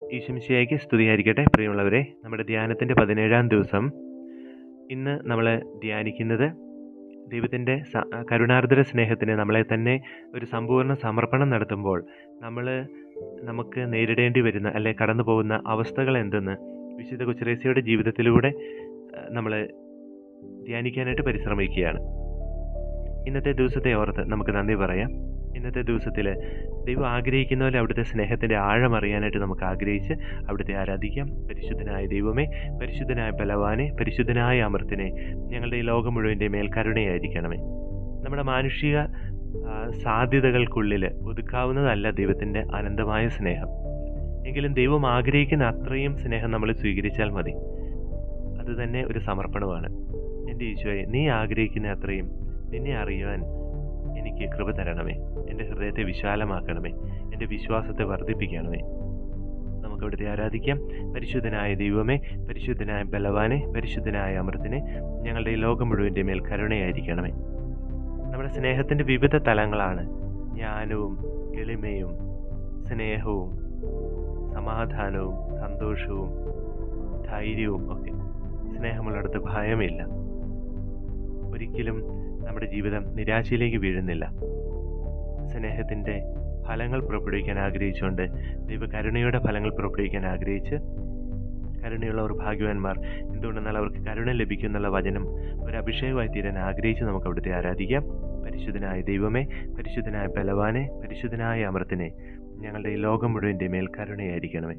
ഈശംശിയായിക്ക് സ്തുതിയായിരിക്കട്ടെ പ്രിയമുള്ളവരെ നമ്മുടെ ധ്യാനത്തിൻ്റെ പതിനേഴാം ദിവസം ഇന്ന് നമ്മൾ ധ്യാനിക്കുന്നത് ദൈവത്തിൻ്റെ സ കരുണാർദ്ര സ്നേഹത്തിന് നമ്മളെ തന്നെ ഒരു സമ്പൂർണ്ണ സമർപ്പണം നടത്തുമ്പോൾ നമ്മൾ നമുക്ക് നേരിടേണ്ടി വരുന്ന അല്ലെ കടന്നു പോകുന്ന അവസ്ഥകൾ എന്തെന്ന് വിശുദ്ധ കൊച്ചുറേസിയുടെ ജീവിതത്തിലൂടെ നമ്മൾ ധ്യാനിക്കാനായിട്ട് പരിശ്രമിക്കുകയാണ് ഇന്നത്തെ ദിവസത്തെ ഓർത്ത് നമുക്ക് നന്ദി പറയാം ഇന്നത്തെ ദിവസത്തിൽ ദൈവം ആഗ്രഹിക്കുന്ന പോലെ അവിടുത്തെ സ്നേഹത്തിൻ്റെ ആഴം അറിയാനായിട്ട് നമുക്ക് ആഗ്രഹിച്ച് അവിടുത്തെ ആരാധിക്കാം പരിശുദ്ധനായ ദൈവമേ പരിശുദ്ധനായ ബലവാനെ പരിശുദ്ധനായ അമൃത്തിനെ ഞങ്ങളുടെ ഈ ലോകം മുഴുവൻ്റെ മേൽ കരുണയായിരിക്കണമേ നമ്മുടെ മാനുഷിക സാധ്യതകൾക്കുള്ളിൽ ഒതുക്കാവുന്നതല്ല ദൈവത്തിൻ്റെ അനന്തമായ സ്നേഹം എങ്കിലും ദൈവം ആഗ്രഹിക്കുന്ന അത്രയും സ്നേഹം നമ്മൾ സ്വീകരിച്ചാൽ മതി അത് തന്നെ ഒരു സമർപ്പണമാണ് എൻ്റെ ഈശോയെ നീ ആഗ്രഹിക്കുന്ന അത്രയും നിന്നെ അറിയുവാൻ എനിക്ക് കൃപ തരണമേ എൻ്റെ ഹൃദയത്തെ വിശാലമാക്കണമേ എൻ്റെ വിശ്വാസത്തെ വർദ്ധിപ്പിക്കണമേ നമുക്ക് അവിടുത്തെ ആരാധിക്കാം പരിശുദ്ധനായ ദൈവമേ പരിശുദ്ധനായ ബലവാനെ പരിശുദ്ധനായ അമൃത്തിനെ ഞങ്ങളുടെ ഈ ലോകം മുഴുവൻ്റെ മേൽ കരുണയായിരിക്കണമേ നമ്മുടെ സ്നേഹത്തിൻ്റെ വിവിധ തലങ്ങളാണ് ജ്ഞാനവും എളിമയും സ്നേഹവും സമാധാനവും സന്തോഷവും ധൈര്യവും ഒക്കെ സ്നേഹമുള്ളിടത്ത് ഭയമില്ല ഒരിക്കലും നമ്മുടെ ജീവിതം നിരാശയിലേക്ക് വീഴുന്നില്ല സ്നേഹത്തിൻ്റെ ഫലങ്ങൾ പുറപ്പെടുവിക്കാൻ ആഗ്രഹിച്ചുകൊണ്ട് ദൈവകരുണയുടെ ഫലങ്ങൾ പുറപ്പെടുവിക്കാൻ ആഗ്രഹിച്ച് കരുണയുള്ളവർ ഭാഗ്യവാന്മാർ എന്തുകൊണ്ടെന്നാൽ അവർക്ക് കരുണ ലഭിക്കുന്നുള്ള വചനം ഒരു അഭിഷേകമായി തീരാൻ ആഗ്രഹിച്ച് നമുക്ക് അവിടുത്തെ ആരാധിക്കാം പരിശുദ്ധനായ ദൈവമേ പരിശുദ്ധനായ ബലവാനെ പരിശുദ്ധനായ അമൃത്തിനെ ഞങ്ങളുടെ ഈ ലോകം മുഴുവൻ്റെ മേൽ കരുണയായിരിക്കണമേ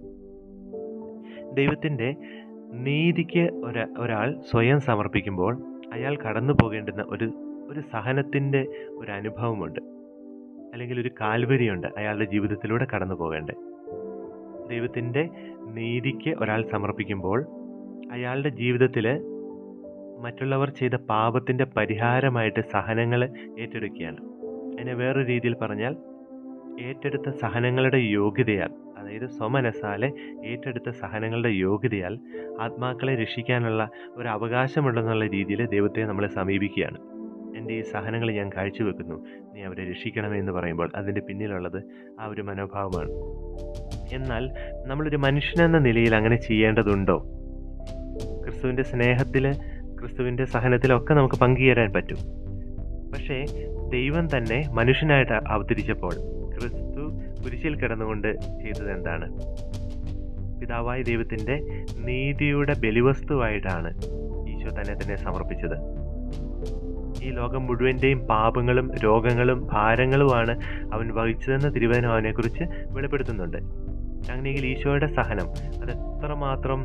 ദൈവത്തിൻ്റെ നീതിക്ക് ഒരാ ഒരാൾ സ്വയം സമർപ്പിക്കുമ്പോൾ അയാൾ കടന്നു പോകേണ്ടുന്ന ഒരു ഒരു സഹനത്തിൻ്റെ ഒരു അനുഭവമുണ്ട് അല്ലെങ്കിൽ ഒരു കാൽവരിയുണ്ട് അയാളുടെ ജീവിതത്തിലൂടെ കടന്നു പോകേണ്ടത് ദൈവത്തിൻ്റെ നീതിക്ക് ഒരാൾ സമർപ്പിക്കുമ്പോൾ അയാളുടെ ജീവിതത്തിൽ മറ്റുള്ളവർ ചെയ്ത പാപത്തിൻ്റെ പരിഹാരമായിട്ട് സഹനങ്ങൾ ഏറ്റെടുക്കുകയാണ് അതിനെ വേറൊരു രീതിയിൽ പറഞ്ഞാൽ ഏറ്റെടുത്ത സഹനങ്ങളുടെ യോഗ്യതയാൽ അതായത് സ്വമനസാലെ ഏറ്റെടുത്ത സഹനങ്ങളുടെ യോഗ്യതയാൽ ആത്മാക്കളെ രക്ഷിക്കാനുള്ള ഒരു അവകാശമുണ്ടെന്നുള്ള രീതിയിൽ ദൈവത്തെ നമ്മൾ സമീപിക്കുകയാണ് എൻ്റെ ഈ സഹനങ്ങൾ ഞാൻ കാഴ്ചവെക്കുന്നു നീ അവരെ രക്ഷിക്കണമേ എന്ന് പറയുമ്പോൾ അതിൻ്റെ പിന്നിലുള്ളത് ആ ഒരു മനോഭാവമാണ് എന്നാൽ നമ്മളൊരു മനുഷ്യനെന്ന നിലയിൽ അങ്ങനെ ചെയ്യേണ്ടതുണ്ടോ ക്രിസ്തുവിൻ്റെ സ്നേഹത്തിൽ ക്രിസ്തുവിൻ്റെ സഹനത്തിലൊക്കെ നമുക്ക് പങ്കുചേരാൻ പറ്റും പക്ഷേ ദൈവം തന്നെ മനുഷ്യനായിട്ട് അവതരിച്ചപ്പോൾ ക്രിസ്തു കുരിശിൽ കിടന്നുകൊണ്ട് ചെയ്തത് എന്താണ് പിതാവായ ദൈവത്തിൻ്റെ നീതിയുടെ ബലിവസ്തുവായിട്ടാണ് ഈശോ തന്നെ തന്നെ സമർപ്പിച്ചത് ഈ ലോകം മുഴുവൻ്റെയും പാപങ്ങളും രോഗങ്ങളും ഭാരങ്ങളുമാണ് അവൻ വഹിച്ചതെന്ന് തിരുവചനം അവനെക്കുറിച്ച് വെളിപ്പെടുത്തുന്നുണ്ട് അങ്ങനെയെങ്കിൽ ഈശോയുടെ സഹനം അത് എത്രമാത്രം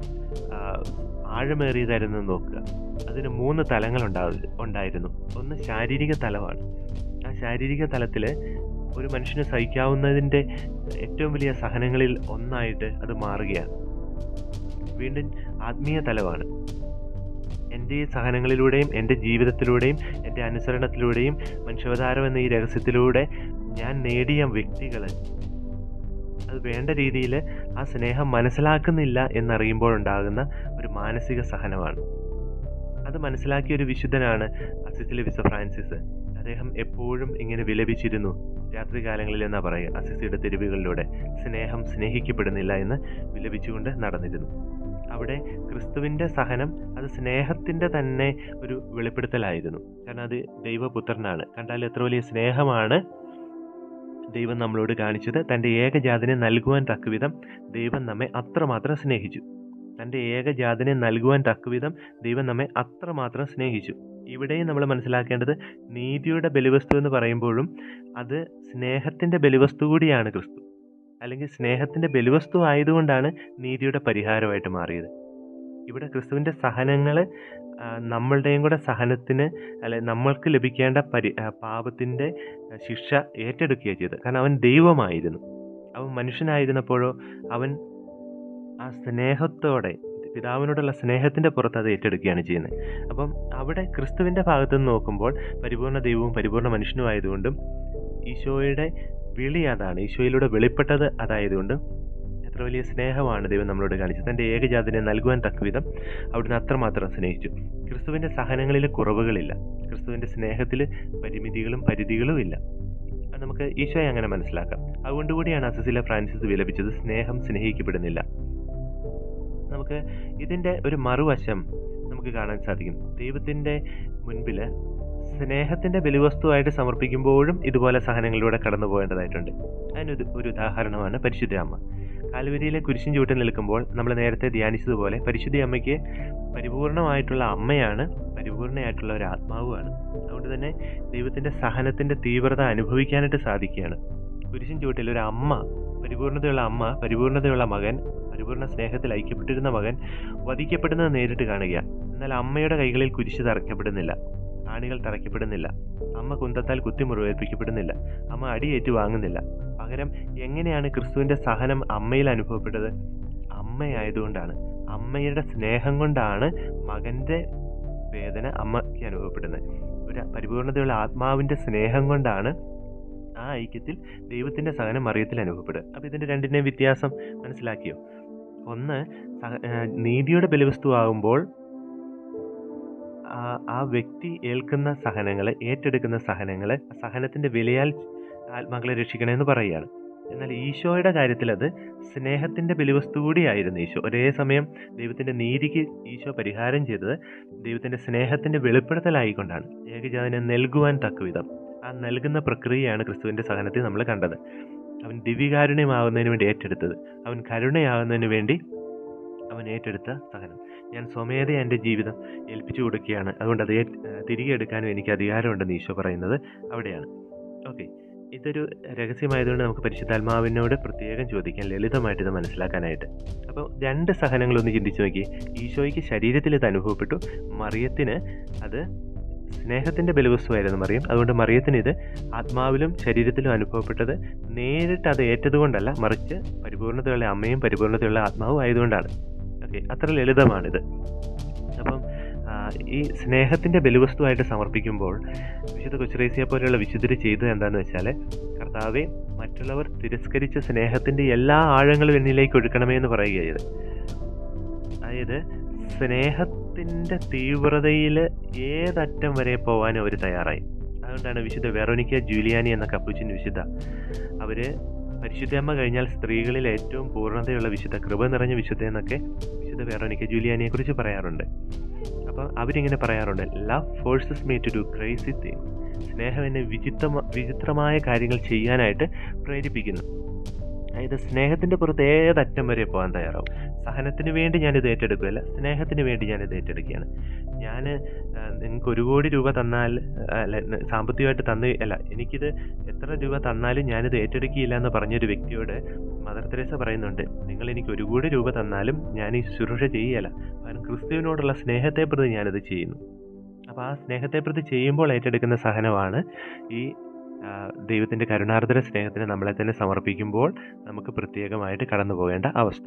ആഴമേറിയതായിരുന്നു നോക്കുക അതിന് മൂന്ന് തലങ്ങൾ ഉണ്ടായിരുന്നു ഒന്ന് ശാരീരിക തലമാണ് ആ ശാരീരിക തലത്തിൽ ഒരു മനുഷ്യന് സഹിക്കാവുന്നതിൻ്റെ ഏറ്റവും വലിയ സഹനങ്ങളിൽ ഒന്നായിട്ട് അത് മാറുകയാണ് വീണ്ടും ആത്മീയ തലമാണ് എൻ്റെ ഈ സഹനങ്ങളിലൂടെയും എൻ്റെ ജീവിതത്തിലൂടെയും എൻ്റെ അനുസരണത്തിലൂടെയും മനുഷ്യാവതാരം എന്ന ഈ രഹസ്യത്തിലൂടെ ഞാൻ നേടിയ വ്യക്തികൾ അത് വേണ്ട രീതിയിൽ ആ സ്നേഹം മനസ്സിലാക്കുന്നില്ല എന്നറിയുമ്പോഴുണ്ടാകുന്ന ഒരു മാനസിക സഹനമാണ് അത് മനസ്സിലാക്കിയ ഒരു വിശുദ്ധനാണ് അസിസിലെ വിസ ഫ്രാൻസിസ് അദ്ദേഹം എപ്പോഴും ഇങ്ങനെ വിലപിച്ചിരുന്നു രാത്രികാലങ്ങളിൽ എന്നാ പറയുക അസിസിയുടെ തെരുവുകളിലൂടെ സ്നേഹം സ്നേഹിക്കപ്പെടുന്നില്ല എന്ന് വിലപിച്ചുകൊണ്ട് നടന്നിരുന്നു അവിടെ ക്രിസ്തുവിൻ്റെ സഹനം അത് സ്നേഹത്തിൻ്റെ തന്നെ ഒരു വെളിപ്പെടുത്തലായിരുന്നു കാരണം അത് ദൈവപുത്രനാണ് കണ്ടാൽ എത്ര വലിയ സ്നേഹമാണ് ദൈവം നമ്മളോട് കാണിച്ചത് തൻ്റെ ഏകജാതിനെ നൽകുവാൻ തക്കവിധം ദൈവം നമ്മെ അത്രമാത്രം സ്നേഹിച്ചു തൻ്റെ ഏകജാതിനെ നൽകുവാൻ തക്കവിധം ദൈവം നമ്മെ അത്രമാത്രം സ്നേഹിച്ചു ഇവിടെയും നമ്മൾ മനസ്സിലാക്കേണ്ടത് നീതിയുടെ ബലിവസ്തു എന്ന് പറയുമ്പോഴും അത് സ്നേഹത്തിൻ്റെ ബലിവസ്തു കൂടിയാണ് ക്രിസ്തു അല്ലെങ്കിൽ സ്നേഹത്തിൻ്റെ ബലിവസ്തു ആയതുകൊണ്ടാണ് നീതിയുടെ പരിഹാരമായിട്ട് മാറിയത് ഇവിടെ ക്രിസ്തുവിൻ്റെ സഹനങ്ങൾ നമ്മളുടെയും കൂടെ സഹനത്തിന് അല്ലെ നമ്മൾക്ക് ലഭിക്കേണ്ട പരി പാപത്തിൻ്റെ ശിക്ഷ ഏറ്റെടുക്കുകയാണ് ചെയ്തത് കാരണം അവൻ ദൈവമായിരുന്നു അവൻ മനുഷ്യനായിരുന്നപ്പോഴോ അവൻ ആ സ്നേഹത്തോടെ പിതാവിനോടുള്ള സ്നേഹത്തിൻ്റെ പുറത്ത് അത് ഏറ്റെടുക്കുകയാണ് ചെയ്യുന്നത് അപ്പം അവിടെ ക്രിസ്തുവിൻ്റെ ഭാഗത്തു നിന്ന് നോക്കുമ്പോൾ പരിപൂർണ്ണ ദൈവവും പരിപൂർണ്ണ മനുഷ്യനും ആയതുകൊണ്ടും ഈശോയുടെ വിളി അതാണ് ഈശോയിലൂടെ വെളിപ്പെട്ടത് അതായതുകൊണ്ടും എത്ര വലിയ സ്നേഹമാണ് ദൈവം നമ്മളോട് കാണിച്ചത് തൻ്റെ ഏകജാതിനെ നൽകുവാൻ തക്കവിധം അവിടുന്ന് അത്രമാത്രം സ്നേഹിച്ചു ക്രിസ്തുവിൻ്റെ സഹനങ്ങളിൽ കുറവുകളില്ല ക്രിസ്തുവിൻ്റെ സ്നേഹത്തിൽ പരിമിതികളും പരിധികളും ഇല്ല നമുക്ക് ഈശോയെ അങ്ങനെ മനസ്സിലാക്കാം അതുകൊണ്ടുകൂടിയാണ് അസസില ഫ്രാൻസിസ് വിലപിച്ചത് സ്നേഹം സ്നേഹിക്കപ്പെടുന്നില്ല നമുക്ക് ഇതിൻ്റെ ഒരു മറുവശം നമുക്ക് കാണാൻ സാധിക്കും ദൈവത്തിൻ്റെ മുൻപിൽ സ്നേഹത്തിൻ്റെ ബലിവസ്തുവായിട്ട് സമർപ്പിക്കുമ്പോഴും ഇതുപോലെ സഹനങ്ങളിലൂടെ കടന്നു പോകേണ്ടതായിട്ടുണ്ട് അതിനൊരു ഒരു ഉദാഹരണമാണ് പരിശുദ്ധ അമ്മ കാൽവരിയിലെ കുരിശിൻ ചൂട്ടിൽ നിൽക്കുമ്പോൾ നമ്മൾ നേരത്തെ ധ്യാനിച്ചതുപോലെ പരിശുദ്ധ അമ്മയ്ക്ക് പരിപൂർണമായിട്ടുള്ള അമ്മയാണ് പരിപൂർണയായിട്ടുള്ള ഒരു ആത്മാവുമാണ് അതുകൊണ്ട് തന്നെ ദൈവത്തിൻ്റെ സഹനത്തിൻ്റെ തീവ്രത അനുഭവിക്കാനായിട്ട് സാധിക്കുകയാണ് കുരിശിൻ ചൂട്ടിൽ ഒരു അമ്മ പരിപൂർണതയുള്ള അമ്മ പരിപൂർണതയുള്ള മകൻ പരിപൂർണ സ്നേഹത്തിൽ ഐക്യപ്പെട്ടിരുന്ന മകൻ വധിക്കപ്പെടുന്നത് നേരിട്ട് കാണുക എന്നാൽ അമ്മയുടെ കൈകളിൽ കുരിശ് തറയ്ക്കപ്പെടുന്നില്ല ആണികൾ തറയ്ക്കപ്പെടുന്നില്ല അമ്മ കുന്തത്താൽ കുത്തി മുറിവേൽപ്പിക്കപ്പെടുന്നില്ല അമ്മ അടിയേറ്റു വാങ്ങുന്നില്ല പകരം എങ്ങനെയാണ് ക്രിസ്തുവിൻ്റെ സഹനം അമ്മയിൽ അനുഭവപ്പെട്ടത് അമ്മയായതുകൊണ്ടാണ് അമ്മയുടെ സ്നേഹം കൊണ്ടാണ് മകൻ്റെ വേദന അമ്മയ്ക്ക് അനുഭവപ്പെടുന്നത് ഒരു പരിപൂർണതയുള്ള ആത്മാവിൻ്റെ സ്നേഹം കൊണ്ടാണ് ആ ഐക്യത്തിൽ ദൈവത്തിൻ്റെ സഹനം മറിയത്തിൽ അനുഭവപ്പെടുക അപ്പോൾ ഇതിൻ്റെ രണ്ടിൻ്റെയും വ്യത്യാസം മനസ്സിലാക്കിയോ ഒന്ന് നീതിയുടെ ബലിവസ്തുവാകുമ്പോൾ ആ വ്യക്തി ഏൽക്കുന്ന സഹനങ്ങൾ ഏറ്റെടുക്കുന്ന സഹനങ്ങൾ സഹനത്തിൻ്റെ വിലയാൽ ആത്മാക്കളെ രക്ഷിക്കണമെന്ന് പറയുകയാണ് എന്നാൽ ഈശോയുടെ കാര്യത്തിൽ അത് സ്നേഹത്തിൻ്റെ ബലിവസ്തു കൂടിയായിരുന്നു ഈശോ ഒരേ സമയം ദൈവത്തിൻ്റെ നീതിക്ക് ഈശോ പരിഹാരം ചെയ്തത് ദൈവത്തിൻ്റെ സ്നേഹത്തിൻ്റെ വെളിപ്പെടുത്തലായിക്കൊണ്ടാണ് ഏകജാതിനെ നൽകുവാൻ തക്കവിധം ആ നൽകുന്ന പ്രക്രിയയാണ് ക്രിസ്തുവിൻ്റെ സഹനത്തിൽ നമ്മൾ കണ്ടത് അവൻ ദിവ്യകാരുണ്യമാകുന്നതിന് വേണ്ടി ഏറ്റെടുത്തത് അവൻ കരുണയാകുന്നതിന് വേണ്ടി അവൻ ഏറ്റെടുത്ത സഹനം ഞാൻ സ്വമേധയ എൻ്റെ ജീവിതം ഏൽപ്പിച്ചു കൊടുക്കുകയാണ് അതുകൊണ്ട് അത് തിരികെ എടുക്കാനും എനിക്ക് അധികാരമുണ്ടെന്ന് ഈശോ പറയുന്നത് അവിടെയാണ് ഓക്കെ ഇതൊരു രഹസ്യമായതുകൊണ്ട് നമുക്ക് പരിശുദ്ധാത്മാവിനോട് പ്രത്യേകം ചോദിക്കാം ലളിതമായിട്ട് ഇത് മനസ്സിലാക്കാനായിട്ട് അപ്പോൾ രണ്ട് സഹനങ്ങളൊന്ന് ചിന്തിച്ചു നോക്കി ഈശോയ്ക്ക് ശരീരത്തിൽ ഇത് അനുഭവപ്പെട്ടു മറിയത്തിന് അത് സ്നേഹത്തിൻ്റെ ബലവസ്തുവായിരുന്നു മറിയം അതുകൊണ്ട് മറിയത്തിന് ഇത് ആത്മാവിലും ശരീരത്തിലും അനുഭവപ്പെട്ടത് നേരിട്ട് അത് ഏറ്റതുകൊണ്ടല്ല മറിച്ച് പരിപൂർണതയുള്ള അമ്മയും പരിപൂർണതയുള്ള ആത്മാവും ആയതുകൊണ്ടാണ് ഓക്കെ അത്ര ലളിതമാണിത് അപ്പം ഈ സ്നേഹത്തിൻ്റെ ബലിവസ്തുവായിട്ട് സമർപ്പിക്കുമ്പോൾ വിശുദ്ധ കൊച്ചുറേസിയെ പോലെയുള്ള വിശുദ്ധർ ചെയ്തത് എന്താണെന്ന് വെച്ചാൽ കർത്താവെ മറ്റുള്ളവർ തിരസ്കരിച്ച സ്നേഹത്തിൻ്റെ എല്ലാ ആഴങ്ങളും എന്നിലേക്ക് ഒഴുക്കണമേ എന്ന് പറയുക ചെയ്ത് അതായത് സ്നേഹത്തിൻ്റെ തീവ്രതയിൽ ഏതറ്റം വരെ പോകാനും അവർ തയ്യാറായി അതുകൊണ്ടാണ് വിശുദ്ധ വെറോനിക്ക ജൂലിയാനി എന്ന കപ്പുച്ചിൻ വിശുദ്ധ അവർ പരിശുദ്ധയമ്മ കഴിഞ്ഞാൽ സ്ത്രീകളിൽ ഏറ്റവും പൂർണ്ണതയുള്ള വിശുദ്ധ കൃപ നിറഞ്ഞ വിശുദ്ധ എന്നൊക്കെ വിശുദ്ധ വെറോനിക്ക ജൂലിയാനിയെ കുറിച്ച് പറയാറുണ്ട് അപ്പോൾ അവരിങ്ങനെ പറയാറുണ്ട് love forces me to do crazy thing സ്നേഹം എന്നെ വിചിത്ര വിചിത്രമായ കാര്യങ്ങൾ ചെയ്യാനായിട്ട് പ്രേരിപ്പിക്കുന്നു അതായത് സ്നേഹത്തിൻ്റെ പുറത്ത് ഏതറ്റം വരെ പോകാൻ തയ്യാറാവും സഹനത്തിന് വേണ്ടി ഞാനിത് ഏറ്റെടുക്കുകയല്ല സ്നേഹത്തിന് വേണ്ടി ഞാനിത് ഏറ്റെടുക്കുകയാണ് ഞാൻ നിങ്ങൾക്ക് ഒരു കോടി രൂപ തന്നാൽ അല്ല സാമ്പത്തികമായിട്ട് തന്നു അല്ല എനിക്കിത് എത്ര രൂപ തന്നാലും ഞാനിത് ഏറ്റെടുക്കില്ല എന്ന് പറഞ്ഞൊരു വ്യക്തിയോട് മദർ തെരേസ പറയുന്നുണ്ട് നിങ്ങൾ എനിക്ക് ഒരു കോടി രൂപ തന്നാലും ഞാൻ ഈ ശുശ്രൂഷ ചെയ്യുകയല്ല കാരണം ക്രിസ്തുവിനോടുള്ള സ്നേഹത്തെ പ്രതി ഞാനിത് ചെയ്യുന്നു അപ്പോൾ ആ സ്നേഹത്തെ പ്രതി ചെയ്യുമ്പോൾ ഏറ്റെടുക്കുന്ന സഹനമാണ് ഈ ദൈവത്തിൻ്റെ കരുണാർദ്ര സ്നേഹത്തിന് നമ്മളെ തന്നെ സമർപ്പിക്കുമ്പോൾ നമുക്ക് പ്രത്യേകമായിട്ട് കടന്നു പോകേണ്ട അവസ്ഥ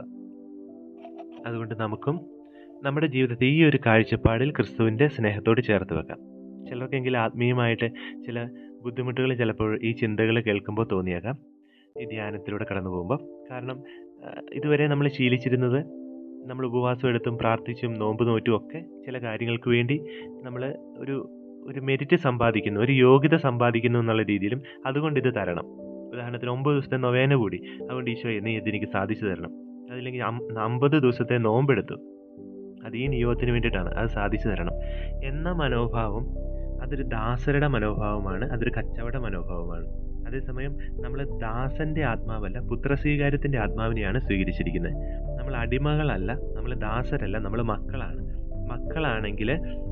അതുകൊണ്ട് നമുക്കും നമ്മുടെ ജീവിതത്തെ ഈ ഒരു കാഴ്ചപ്പാടിൽ ക്രിസ്തുവിൻ്റെ സ്നേഹത്തോട് ചേർത്ത് വെക്കാം ചിലർക്കെങ്കിലും ആത്മീയമായിട്ട് ചില ബുദ്ധിമുട്ടുകൾ ചിലപ്പോൾ ഈ ചിന്തകൾ കേൾക്കുമ്പോൾ തോന്നിയേക്കാം ഈ ധ്യാനത്തിലൂടെ കടന്നു പോകുമ്പോൾ കാരണം ഇതുവരെ നമ്മൾ ശീലിച്ചിരുന്നത് നമ്മൾ ഉപവാസം എടുത്തും പ്രാർത്ഥിച്ചും നോമ്പ് നോറ്റും ഒക്കെ ചില കാര്യങ്ങൾക്ക് വേണ്ടി നമ്മൾ ഒരു ഒരു മെരിറ്റ് സമ്പാദിക്കുന്നു ഒരു യോഗ്യത സമ്പാദിക്കുന്നു എന്നുള്ള രീതിയിലും അതുകൊണ്ട് ഇത് തരണം ഉദാഹരണത്തിന് ഒമ്പത് ദിവസത്തെ നൊവേന കൂടി അതുകൊണ്ട് ഈശോ നീ ഇതെനിക്ക് സാധിച്ചു തരണം അതില്ലെങ്കിൽ അമ്പത് ദിവസത്തെ നോമ്പെടുത്തു അത് ഈ നിയോഗത്തിന് വേണ്ടിയിട്ടാണ് അത് സാധിച്ചു തരണം എന്ന മനോഭാവം അതൊരു ദാസരുടെ മനോഭാവമാണ് അതൊരു കച്ചവട മനോഭാവമാണ് അതേസമയം നമ്മൾ ദാസന്റെ ആത്മാവല്ല പുത്രസ്വീകാര്യത്തിൻ്റെ ആത്മാവിനെയാണ് സ്വീകരിച്ചിരിക്കുന്നത് നമ്മൾ അടിമകളല്ല നമ്മൾ ദാസരല്ല നമ്മൾ മക്കളാണ് മക്കളാണെങ്കിൽ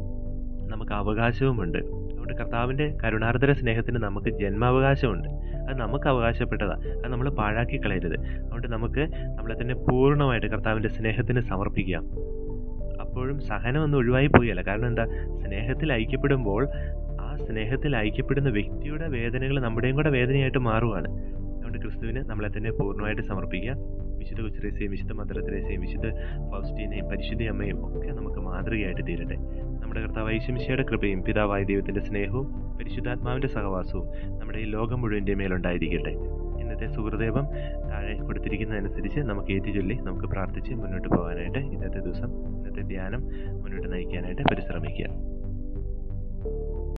നമുക്ക് അവകാശവുമുണ്ട് അതുകൊണ്ട് കർത്താവിൻ്റെ കരുണാർദ്ര സ്നേഹത്തിന് നമുക്ക് ജന്മാവകാശമുണ്ട് അത് നമുക്ക് അവകാശപ്പെട്ടതാണ് അത് നമ്മൾ പാഴാക്കി കളയരുത് അതുകൊണ്ട് നമുക്ക് നമ്മളെ തന്നെ പൂർണ്ണമായിട്ട് കർത്താവിൻ്റെ സ്നേഹത്തിന് സമർപ്പിക്കാം അപ്പോഴും സഹനമൊന്നും ഒഴിവായി പോയല്ല കാരണം എന്താ സ്നേഹത്തിൽ ഐക്യപ്പെടുമ്പോൾ ആ സ്നേഹത്തിൽ ഐക്യപ്പെടുന്ന വ്യക്തിയുടെ വേദനകൾ നമ്മുടെയും കൂടെ വേദനയായിട്ട് മാറുവാണ് അതുകൊണ്ട് ക്രിസ്തുവിന് നമ്മളെ തന്നെ പൂർണ്ണമായിട്ട് സമർപ്പിക്കുക വിശുദ്ധ കൊച്ചുറേസയും വിശുദ്ധ മദ്രത്രേസയും വിശുദ്ധ ഫൗസ്റ്റീനെയും പരിശുദ്ധ അമ്മയും ഒക്കെ നമുക്ക് മാതൃകയായിട്ട് തീരട്ടെ നമ്മുടെ കർത്താവ് ഐശമിശയുടെ കൃപയും പിതാവായ ദൈവത്തിൻ്റെ സ്നേഹവും പരിശുദ്ധാത്മാവിൻ്റെ സഹവാസവും നമ്മുടെ ഈ ലോകം മുഴുവൻ്റെ മേലുണ്ടായിരിക്കട്ടെ ഇന്നത്തെ സുഹൃദേവം താഴെ കൊടുത്തിരിക്കുന്നതനുസരിച്ച് നമുക്ക് ഏറ്റി ചൊല്ലി നമുക്ക് പ്രാർത്ഥിച്ച് മുന്നോട്ട് പോകാനായിട്ട് ഇന്നത്തെ ദിവസം ഇന്നത്തെ ധ്യാനം മുന്നോട്ട് നയിക്കാനായിട്ട് പരിശ്രമിക്കുക